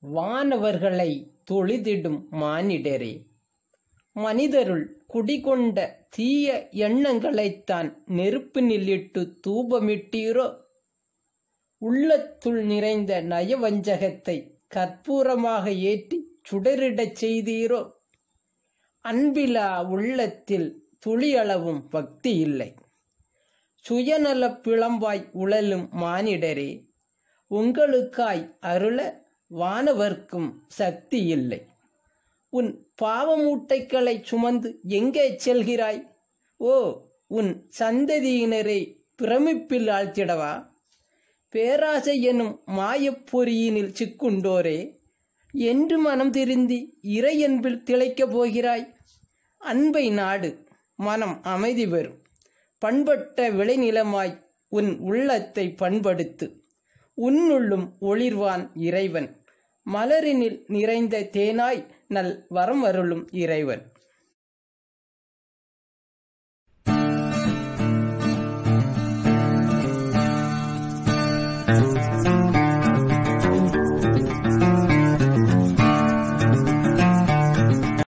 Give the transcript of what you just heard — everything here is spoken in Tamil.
வானவர்களை தொழுதிடும் மானிடரே மனிதருள் குடிகொண்ட தீய எண்ணங்களைத்தான் நெருப்பினிலிட்டு தூபமிட்டீரோ உள்ளத்துள் நிறைந்த நயவஞ்சகத்தை கற்பூரமாக ஏற்றி சுடரிடச் செய்தீரோ அன்பிலா உள்ளத்தில் துளியளவும் பக்தி இல்லை சுயநலப் பிளம்பாய் உழலும் மானிடரே உங்களுக்காய் அருள வானவர்க்கும் சக்தி இல்லை உன் பாவமூட்டைகளை சுமந்து எங்கே செல்கிறாய் ஓ உன் சந்ததியினரை பிரமிப்பில் ஆழ்த்திடவா பேராசை எனும் மாயப்பொறியினில் சிக்குண்டோரே என்று மனம் திருந்தி இறையன்பில் திளைக்கப் போகிறாய் அன்பை நாடு மனம் அமைதி பெறும் பண்பட்ட விளைநிலமாய் உன் உள்ளத்தை பண்படுத்து உன்னுள்ளும் ஒளிர்வான் இறைவன் மலரினில் நிறைந்த தேனாய் நல் வரம் அருளும் இறைவன்